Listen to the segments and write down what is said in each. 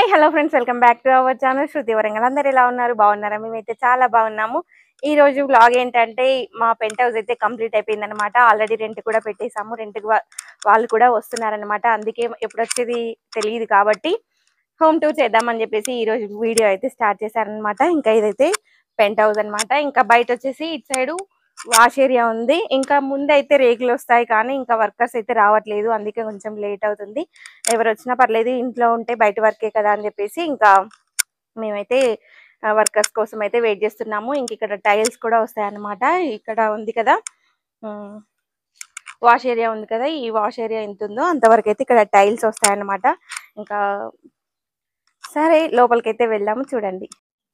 hello friends welcome back to our channel Shruti Warangal అందరు ఎలా ఉన్నారు బాగున్నారా మేమైతే చాలా బాగున్నాము ఈ రోజు బ్లాగ్ ఏంటంటే మా పెంట్ హౌస్ అయితే కంప్లీట్ అయిపోయింది అనమాట ఆల్రెడీ రెంట్ కూడా పెట్టేసాము రెంట్ వాళ్ళు కూడా వస్తున్నారనమాట అందుకే ఎప్పుడు వచ్చేది తెలియదు కాబట్టి హోమ్ టూర్ చేద్దామని చెప్పేసి ఈ రోజు వీడియో అయితే స్టార్ట్ చేశారనమాట ఇంకా ఇదైతే పెంట్ హౌస్ అన్నమాట ఇంకా బయట వచ్చేసి ఇటు సైడ్ వాష్ ఏరియా ఉంది ఇంకా ముందు అయితే రేకులు వస్తాయి కానీ ఇంకా వర్కర్స్ అయితే రావట్లేదు అందుకే కొంచెం లేట్ అవుతుంది ఎవరు వచ్చినా పర్లేదు ఇంట్లో ఉంటే బయట వర్కే కదా అని చెప్పేసి ఇంకా మేమైతే వర్కర్స్ కోసం అయితే వెయిట్ చేస్తున్నాము ఇంక ఇక్కడ టైల్స్ కూడా వస్తాయి అన్నమాట ఇక్కడ ఉంది కదా వాష్ ఏరియా ఉంది కదా ఈ వాష్ ఏరియా ఎంత ఉందో అంతవరకు అయితే ఇక్కడ టైల్స్ వస్తాయన్నమాట ఇంకా సరే లోపలికైతే వెళ్దాము చూడండి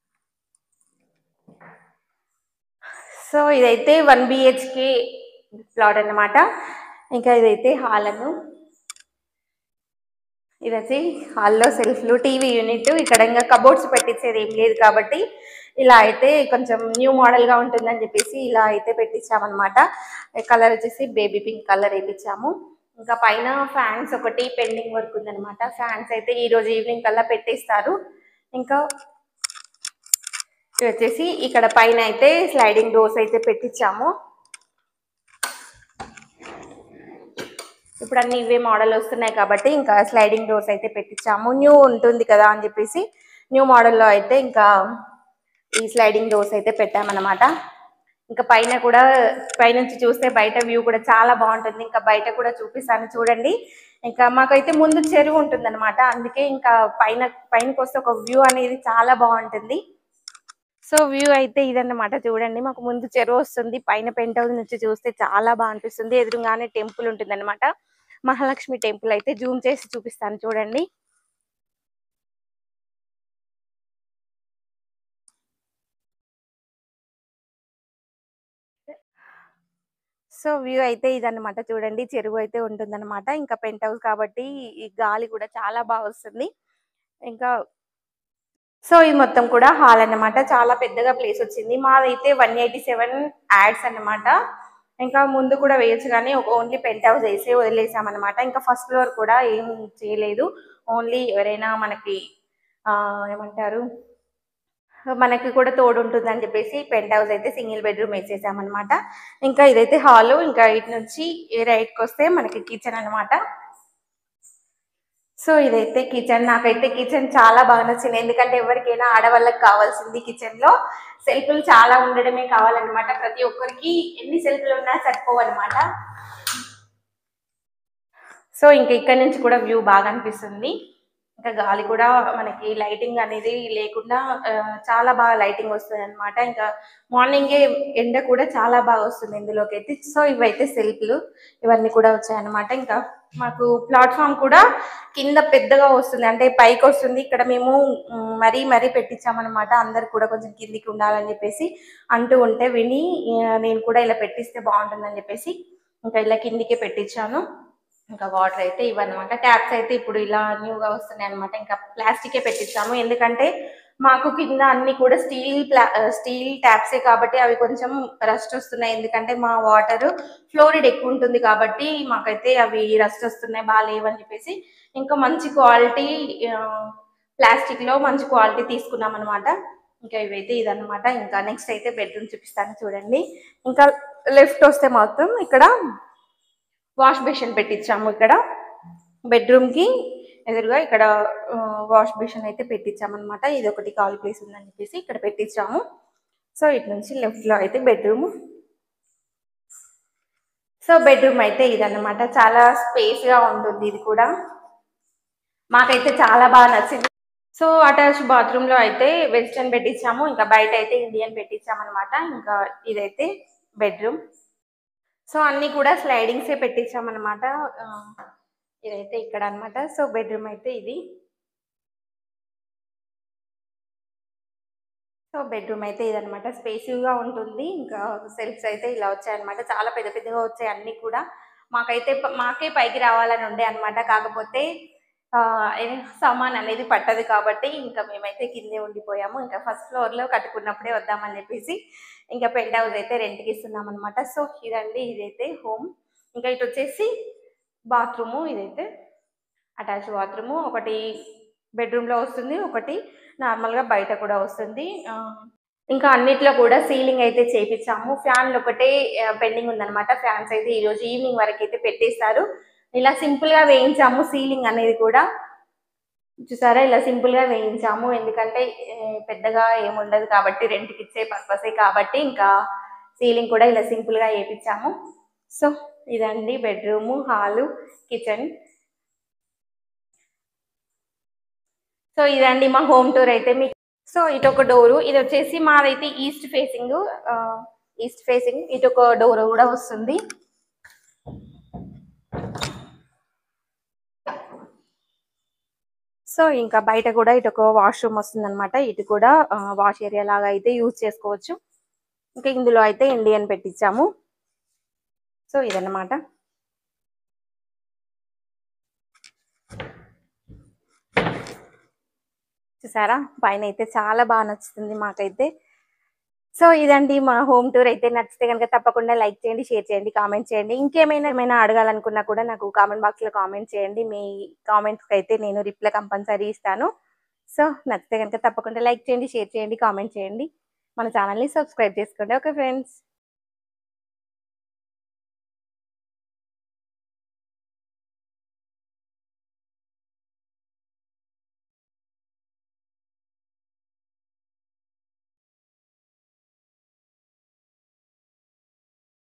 సో ఇదైతే వన్ బిహెచ్కే ప్లాట్ అన్నమాట ఇంకా ఇదైతే హాల్ అను ఇది వచ్చి హాల్లో సెల్ఫ్లు టీవీ యూనిట్ ఇక్కడ ఇంకా కబోర్డ్స్ పెట్టించేది ఏం లేదు కాబట్టి ఇలా అయితే కొంచెం న్యూ మోడల్ గా ఉంటుందని చెప్పేసి ఇలా అయితే పెట్టించామన్నమాట కలర్ వచ్చేసి బేబీ పింక్ కలర్ వేయించాము ఇంకా పైన ఫ్యాన్స్ ఒకటి పెండింగ్ వర్క్ ఉందన్నమాట ఫ్యాన్స్ అయితే ఈ రోజు ఈవినింగ్ కల్లా పెట్టేస్తారు ఇంకా ఇది వచ్చేసి ఇక్కడ పైన అయితే స్లైడింగ్ డోర్స్ అయితే పెట్టించాము ఇప్పుడు అన్ని ఇవే మోడల్ వస్తున్నాయి కాబట్టి ఇంకా స్లైడింగ్ డోర్స్ అయితే పెట్టించాము న్యూ ఉంటుంది కదా అని చెప్పేసి న్యూ మోడల్లో అయితే ఇంకా ఈ స్లైడింగ్ డోర్స్ అయితే పెట్టామన్నమాట ఇంకా పైన కూడా పైనుంచి చూస్తే బయట వ్యూ కూడా చాలా బాగుంటుంది ఇంకా బయట కూడా చూపిస్తాను చూడండి ఇంకా మాకైతే ముందు చెరువు ఉంటుంది అనమాట అందుకే ఇంకా పైన పైనకి వస్తే ఒక వ్యూ అనేది చాలా బాగుంటుంది సో వ్యూ అయితే ఇదన్నమాట చూడండి మాకు ముందు చెరువు వస్తుంది పైన పెంట్ హౌస్ నుంచి చూస్తే చాలా బాగా అనిపిస్తుంది ఎదురుగానే టెంపుల్ ఉంటుంది అనమాట మహాలక్ష్మి టెంపుల్ అయితే జూమ్ చేసి చూపిస్తాను చూడండి సో వ్యూ అయితే ఇదన్నమాట చూడండి చెరువు అయితే ఉంటుందన్నమాట ఇంకా పెంట్ హౌస్ కాబట్టి ఈ గాలి కూడా చాలా బాగా వస్తుంది ఇంకా సో ఇది మొత్తం కూడా హాల్ అన్నమాట చాలా పెద్దగా ప్లేస్ వచ్చింది మాదైతే వన్ ఎయిటీ సెవెన్ యాడ్స్ అన్నమాట ఇంకా ముందు కూడా వేయచ్చు కానీ ఒక ఓన్లీ పెంట్ హౌస్ వేసి వదిలేసామన్నమాట ఇంకా ఫస్ట్ ఫ్లోర్ కూడా ఏం చేయలేదు ఓన్లీ ఎవరైనా మనకి ఆ, ఏమంటారు మనకి కూడా తోడు ఉంటుంది అని చెప్పేసి పెంట్ హౌస్ అయితే సింగిల్ బెడ్రూమ్ వేసేసామన్నమాట ఇంకా ఇదైతే హాల్ ఇంకా ఇటు నుంచి రైట్కి వస్తే మనకి కిచెన్ అన్నమాట సో ఇదైతే కిచెన్ నాకైతే కిచెన్ చాలా బాగా నచ్చింది ఎందుకంటే ఎవరికైనా ఆడవాళ్ళకి కావాల్సింది కిచెన్ లో సెల్ఫ్లు చాలా ఉండడమే కావాలన్నమాట ప్రతి ఒక్కరికి ఎన్ని సెల్ఫ్లు ఉన్నా సరిపోవన్నమాట సో ఇంకా ఇక్కడ నుంచి కూడా వ్యూ బాగా అనిపిస్తుంది ఇంకా గాలి కూడా మనకి లైటింగ్ అనేది లేకుండా ఆ, చాలా బాగా లైటింగ్ వస్తుంది అనమాట ఇంకా మార్నింగే ఎండ కూడా చాలా బాగా వస్తుంది ఇందులోకి అయితే సో ఇవైతే సెల్ఫ్లు ఇవన్నీ కూడా వచ్చాయన్నమాట ఇంకా మాకు ప్లాట్ఫామ్ కూడా కింద పెద్దగా వస్తుంది అంటే పైకి వస్తుంది ఇక్కడ మేము మ్, మరీ మరీ పెట్టించామన్నమాట అందరు కూడా కొంచెం కిందికి ఉండాలని చెప్పేసి అంటూ ఉంటే విని ఆ, నేను కూడా ఇలా పెట్టిస్తే బాగుంటుందని చెప్పేసి ఇంకా ఇలా కిందికి పెట్టించాను ఇంకా వాటర్ అయితే ఇవన్నమాట ట్యాప్స్ అయితే ఇప్పుడు ఇలా న్యూగా వస్తున్నాయి అనమాట ఇంకా ప్లాస్టికే పెట్టించాము ఎందుకంటే మాకు కింద అన్ని కూడా స్టీల్ ప్లా స్టీల్ ట్యాప్సే కాబట్టి అవి కొంచెం రస్ట్ వస్తున్నాయి ఎందుకంటే మా వాటర్ ఫ్లోరిడ్ ఎక్కువ ఉంటుంది కాబట్టి మాకైతే అవి రస్ట్ వస్తున్నాయి బాగాలేవని చెప్పేసి ఇంకా మంచి క్వాలిటీ ప్లాస్టిక్ లో మంచి క్వాలిటీ తీసుకున్నాం అనమాట ఇంకా ఇవైతే ఇదన్నమాట ఇంకా నెక్స్ట్ అయితే బెడ్రూమ్ చూపిస్తాను చూడండి ఇంకా లెఫ్ట్ వస్తే మాత్రం ఇక్కడ వాష్ బేసిన్ పెట్టించాము ఇక్కడ బెడ్రూమ్ కి ఎదురుగా ఇక్కడ వాష్ బేసిన్ అయితే పెట్టించామన్నమాట ఇది ఒకటి ఖాళీ ప్లేస్ ఉందని చెప్పేసి ఇక్కడ పెట్టించాము సో ఇటు నుంచి లెఫ్ట్ లో అయితే బెడ్రూమ్ సో బెడ్రూమ్ అయితే ఇదన్నమాట చాలా స్పేస్ గా ఉంటుంది ఇది కూడా మాకైతే చాలా బాగా నచ్చింది సో అటాచ్ బాత్రూమ్ లో అయితే వెస్టర్న్ పెట్టించాము ఇంకా బయట అయితే ఇండియన్ పెట్టించామన్నమాట ఇంకా ఇదైతే బెడ్రూమ్ సో అన్ని కూడా స్లైడింగ్సే పెట్టించామన్నమాట ఆ, ఇదైతే ఇక్కడ అన్నమాట సో బెడ్రూమ్ అయితే ఇది సో బెడ్రూమ్ అయితే ఇదనమాట గా ఉంటుంది ఇంకా సెల్ఫ్స్ అయితే ఇలా వచ్చాయన్నమాట చాలా పెద్ద పెద్దగా వచ్చాయి అన్ని కూడా మాకైతే ప- మాకే పైకి రావాలని ఉండే అన్నమాట కాకపోతే ఆ, ఏ- సామాన్ అనేది పట్టదు కాబట్టి ఇంకా మేమైతే కిందే ఉండిపోయాము ఇంకా ఫస్ట్ ఫ్లోర్ లో కట్టుకున్నప్పుడే వద్దామని చెప్పేసి ఇంకా పెంట్ హౌస్ అయితే రెంట్కి ఇస్తున్నాం అనమాట సో ఇదండి ఇదైతే హోమ్ ఇంకా ఇటు వచ్చేసి బాత్రూము ఇదైతే అటాచ్ బాత్రూము ఒకటి బెడ్రూమ్లో వస్తుంది ఒకటి నార్మల్గా బయట కూడా వస్తుంది ఆ, ఇంకా అన్నిట్లో కూడా సీలింగ్ అయితే చేపించాము ఫ్యాన్లు ఒకటే పెండింగ్ ఉందన్నమాట ఫ్యాన్స్ అయితే ఈరోజు ఈవినింగ్ వరకు అయితే పెట్టేస్తారు ఇలా సింపుల్గా వేయించాము సీలింగ్ అనేది కూడా చూసారా ఇలా సింపుల్ గా వేయించాము ఎందుకంటే ఏ, పెద్దగా ఏముండదు కాబట్టి రెంట్కి ఇచ్చే పర్పసే కాబట్టి ఇంకా సీలింగ్ కూడా ఇలా సింపుల్ గా వేయించాము సో ఇదండి బెడ్రూమ్ హాలు కిచెన్ సో ఇదండి మా హోమ్ టూర్ అయితే మీకు సో ఇటు ఒక డోరు ఇది వచ్చేసి మాదైతే ఈస్ట్ ఫేసింగ్ ఈస్ట్ ఫేసింగ్ ఇటు ఒక డోర్ కూడా వస్తుంది సో ఇంకా బయట కూడా ఇటు ఒక వాష్రూమ్ వస్తుంది అనమాట ఇటు కూడా వాష్ ఏరియా లాగా అయితే యూజ్ చేసుకోవచ్చు ఇంకా ఇందులో అయితే ఇండియన్ పెట్టించాము సో ఇదన్నమాట చూసారా పైన అయితే చాలా బాగా నచ్చుతుంది మాకైతే సో ఇదండి మా హోమ్ టూర్ అయితే నచ్చితే కనుక తప్పకుండా లైక్ చేయండి షేర్ చేయండి కామెంట్ చేయండి ఇంకేమైనా ఏమైనా అడగాలనుకున్నా కూడా నాకు కామెంట్ బాక్స్ లో కామెంట్ చేయండి మీ కామెంట్స్ అయితే నేను రిప్లై కంపల్సరీ ఇస్తాను సో నచ్చితే కనుక తప్పకుండా లైక్ చేయండి షేర్ చేయండి కామెంట్ చేయండి మన ఛానల్ని సబ్స్క్రైబ్ చేసుకోండి ఓకే ఫ్రెండ్స్